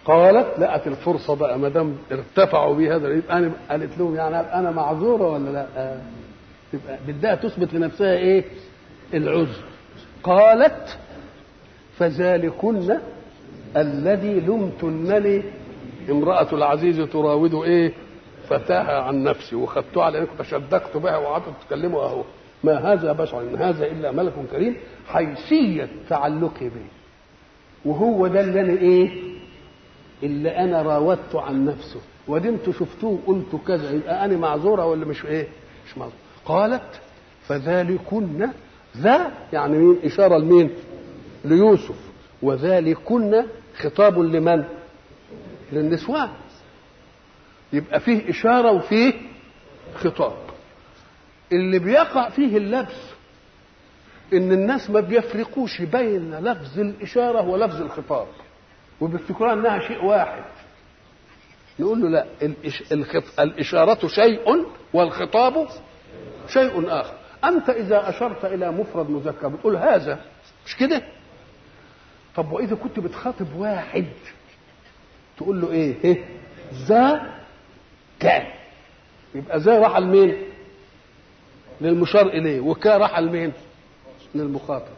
قالت لقت الفرصه بقى ما دام ارتفعوا بهذا يبقى انا قالت لهم يعني انا معذوره ولا لا؟ آه. تبقى بدها تثبت لنفسها ايه؟ العذر قالت فذلكن الذي لمتنني امرأة العزيز تراود ايه فتاها عن نفسي وخدتها على انكم تشدقت بها وقعدتوا تتكلموا اهو ما هذا بشر ان هذا الا ملك كريم حيثية تعلقي به وهو ده اللي انا ايه اللي انا راودت عن نفسه ودي انتوا شفتوه قلتوا كذا يبقى انا معذوره ولا مش ايه مش معذوره قالت فذلكن ذا يعني مين اشاره لمين ليوسف وذلكن خطاب لمن للنسوان يبقى فيه اشاره وفيه خطاب اللي بيقع فيه اللبس ان الناس ما بيفرقوش بين لفظ الاشاره ولفظ الخطاب وبيفتكروها انها شيء واحد نقول له لا الإش... الخط... الاشاره شيء والخطاب شيء اخر انت اذا اشرت الى مفرد مذكر بتقول هذا مش كده طب واذا كنت بتخاطب واحد تقول له ايه ايه ذا كان يبقى ذا راح لمين للمشار اليه وكا راح لمين للمخاطب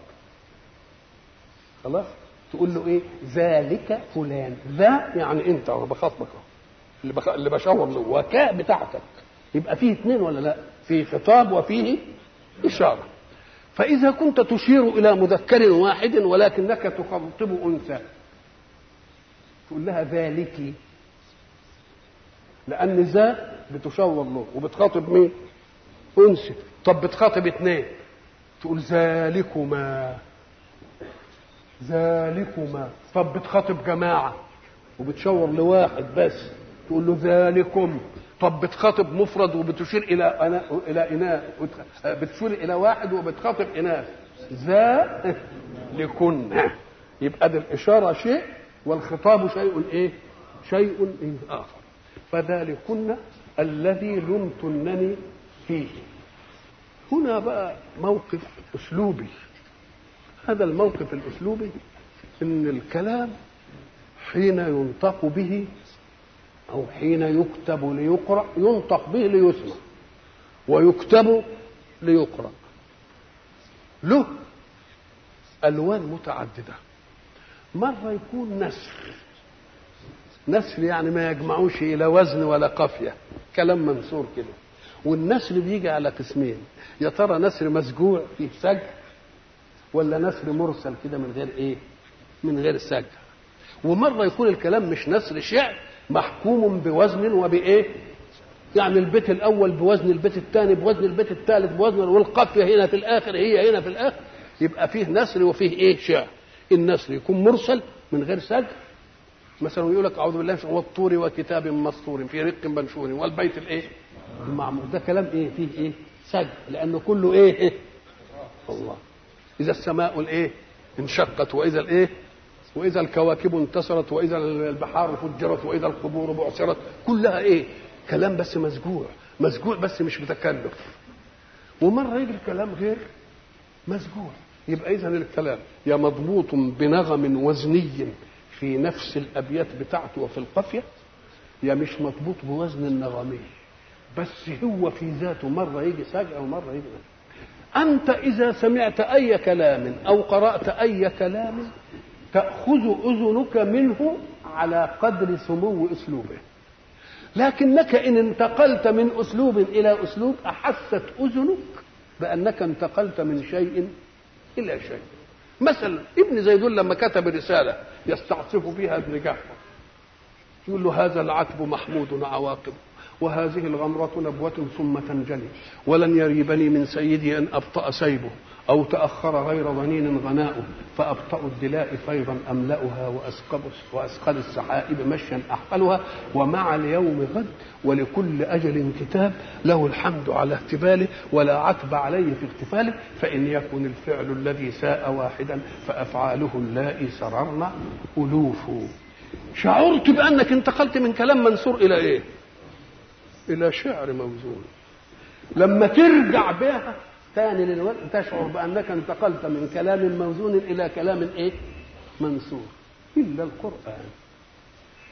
خلاص تقول له ايه ذلك فلان ذا يعني انت انا بخاطبك اللي بخ... اللي بشاور له وكا بتاعتك يبقى فيه اثنين ولا لا فيه خطاب وفيه اشاره فاذا كنت تشير الى مذكر واحد ولكنك تخاطب انثى تقول لها ذلك لان ذا بتشاور له وبتخاطب مين انثى طب بتخاطب اثنين تقول ذلكما ذلكما طب بتخاطب جماعة وبتشاور لواحد بس تقول له ذلكم طب بتخاطب مفرد وبتشير إلى أنا إلى إناث بتشير إلى واحد وبتخاطب إناث ذا لكن يبقى دي الإشارة شيء والخطاب شيء إيه؟ شيء إيه آخر فذلكن الذي لمتنني فيه هنا بقى موقف أسلوبي هذا الموقف الاسلوبي ان الكلام حين ينطق به او حين يكتب ليقرا ينطق به ليسمع ويكتب ليقرا له الوان متعدده مره يكون نسر نسر يعني ما يجمعوش الى وزن ولا قافيه كلام منثور كده والنسر بيجي على قسمين يا ترى نسر مسجوع فيه سجع ولا نسر مرسل كده من غير ايه من غير سجع ومره يكون الكلام مش نسر شعر محكوم بوزن وبايه يعني البيت الاول بوزن البيت الثاني بوزن البيت الثالث بوزن والقافيه هنا في الاخر هي هنا في الاخر يبقى فيه نسر وفيه ايه شعر النسر يكون مرسل من غير سجع مثلا يقول لك اعوذ بالله من والطور وكتاب مسطور في رق منشور والبيت الايه المعمور ده كلام ايه فيه ايه سجع لانه كله ايه, إيه؟ الله اذا السماء الايه انشقت واذا الايه واذا الكواكب انتصرت واذا البحار فجرت واذا القبور بعثرت كلها ايه كلام بس مسجوع مسجوع بس مش متكلف ومره يجي الكلام غير مسجوع يبقى اذا الكلام يا مضبوط بنغم وزني في نفس الابيات بتاعته وفي القافيه يا مش مضبوط بوزن النغمي بس هو في ذاته مره يجي سجع ومره يجي أنت إذا سمعت أي كلام أو قرأت أي كلام تأخذ أذنك منه على قدر سمو أسلوبه لكنك إن انتقلت من أسلوب إلى أسلوب أحست أذنك بأنك انتقلت من شيء إلى شيء مثلا ابن زيدون لما كتب رسالة يستعصف فيها ابن جعفر يقول له هذا العتب محمود عواقبه وهذه الغمرة نبوة ثم تنجلي ولن يريبني من سيدي أن أبطأ سيبه أو تأخر غير ظنين غناؤه فأبطأ الدلاء فيضا أملأها وأسقب وأسقل السحائب مشيا أحقلها ومع اليوم غد ولكل أجل كتاب له الحمد على اهتباله ولا عتب عليه في اغتفاله فإن يكن الفعل الذي ساء واحدا فأفعاله اللائي سررن ألوف شعرت بأنك انتقلت من كلام منصور إلى إيه؟ الى شعر موزون لما ترجع بها ثاني للوقت تشعر بانك انتقلت من كلام موزون الى كلام ايه منصور الا القران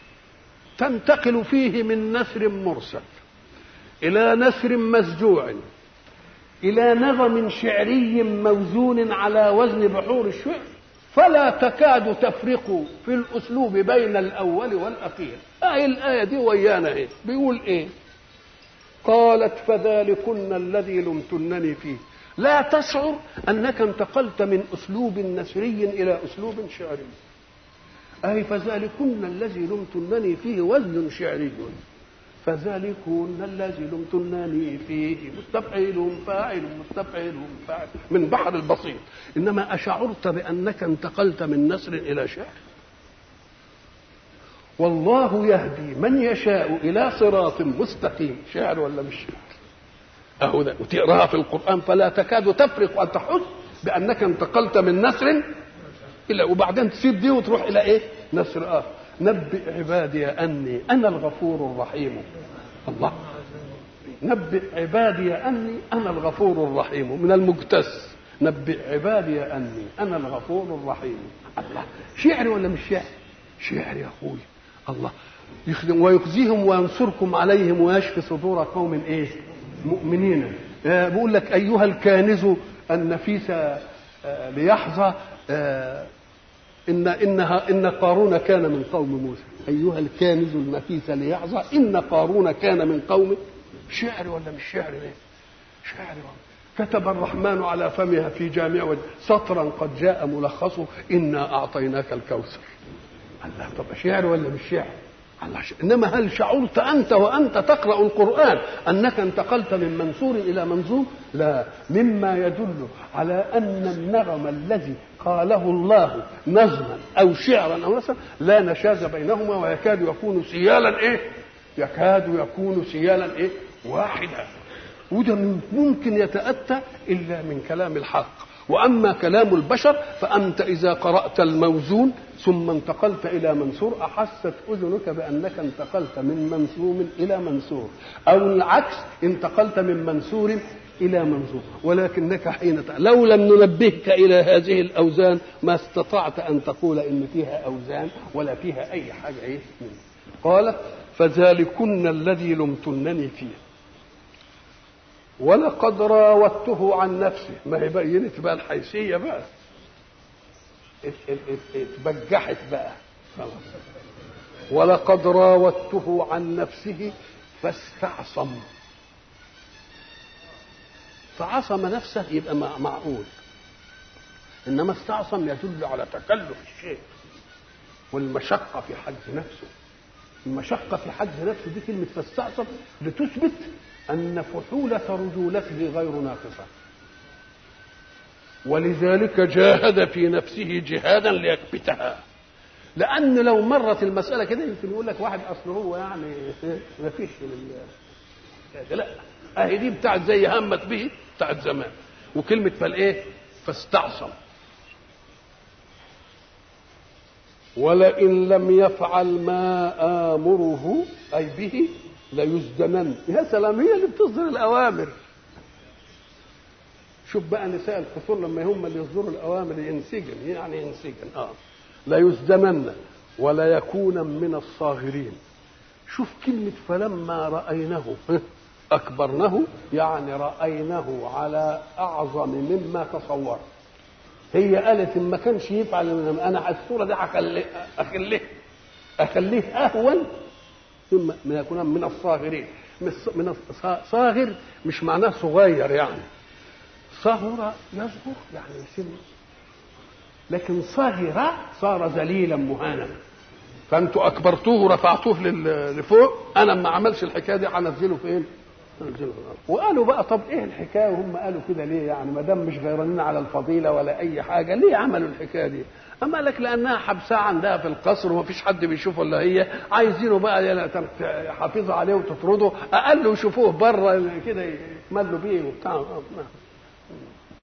تنتقل فيه من نثر مرسل إلى نثر مسجوع إلى نغم شعري موزون على وزن بحور الشعر فلا تكاد تفرق في الأسلوب بين الأول والأخير آه الآية دي ويانا إيه بيقول إيه قالت فذلكن الذي لمتنني فيه لا تشعر أنك انتقلت من أسلوب نثري إلى أسلوب شعري أي فذلكن الذي لمتنني فيه وزن شعري فذلكن الذي لمتنني فيه مستفعل فاعل مستفعل فاعل من بحر البسيط انما اشعرت بانك انتقلت من نسر الى شعر والله يهدي من يشاء الى صراط مستقيم شعر ولا مش شعر اهو ده وتقراها في القران فلا تكاد تفرق ان تحس بانك انتقلت من نسر الى وبعدين تسيب دي وتروح الى ايه نسر اخر نبئ عبادي اني انا الغفور الرحيم الله نبئ عبادي اني انا الغفور الرحيم من المجتس نبئ عبادي اني انا الغفور الرحيم الله شعر ولا مش شعر شعر يا اخوي الله يخدم ويخزيهم وينصركم عليهم ويشفي صدور قوم ايه مؤمنين آه بيقول لك ايها الكانز النفيس آه ليحظى آه إن إنها إن قارون كان من قوم موسى أيها الكانز النفيس ليحظى إن قارون كان من قوم شعر ولا مش شعر ليه؟ شعر كتب الرحمن على فمها في جامع سطرا قد جاء ملخصه إنا أعطيناك الكوثر الله طب شعر ولا مش شعر الله ش... انما هل شعرت انت وانت تقرا القران انك انتقلت من منصور الى منظوم لا مما يدل على ان النغم الذي قاله الله نظما او شعرا او نثرا لا نشاز بينهما ويكاد يكون سيالا ايه يكاد يكون سيالا ايه واحدا وده ممكن يتاتى الا من كلام الحق واما كلام البشر فانت اذا قرات الموزون ثم انتقلت الى منصور احست اذنك بانك انتقلت من منصوم الى منصور او العكس انتقلت من منصور الى منصور ولكنك حين لو لم ننبهك الى هذه الاوزان ما استطعت ان تقول ان فيها اوزان ولا فيها اي حاجه ايه قالت فذلكن الذي لمتنني فيه ولقد راودته عن نفسه ما هي بينت بقى الحيثيه بقى اتبجحت بقى خلاص ولقد راودته عن نفسه فاستعصم فعصم نفسه يبقى معقول انما استعصم يدل على تكلف الشيء والمشقه في حجز نفسه المشقه في حجز نفسه دي كلمه فاستعصم لتثبت أن فحولة رجولته غير ناقصة ولذلك جاهد في نفسه جهادا ليكبتها لأن لو مرت المسألة كده يمكن يقول لك واحد أصل هو يعني ما فيش لا أهي دي بتاعت زي همت به بتاعت زمان وكلمة فالإيه فاستعصم ولئن لم يفعل ما آمره أي به ليسجنن يا سلام هي اللي بتصدر الاوامر شوف بقى نساء القصور لما هم اللي يصدروا الاوامر ينسجن يعني ينسجن اه ليسجنن ولا يكون من الصاغرين شوف كلمة فلما رأينه أكبرنه يعني رأينه على أعظم مما تصور هي قالت إن ما كانش يفعل أنا الصورة دي هخليه أخليه أخليه أهون ثم من يكون من الصاغرين من صاغر مش معناه صغير يعني صغر يصغر يعني سن لكن صغر صار ذليلا مهانا فانتوا اكبرتوه ورفعتوه لفوق انا ما عملش الحكايه دي هنزله فين؟ هنزله في الارض وقالوا بقى طب ايه الحكايه وهم قالوا كده ليه يعني ما دام مش غيرانين على الفضيله ولا اي حاجه ليه عملوا الحكايه دي؟ اما لك لانها حبسها عندها في القصر وما فيش حد بيشوفه الا هي عايزينه بقى تحافظوا عليه وتطرده اقل يشوفوه بره كده يتملوا بيه وبتاع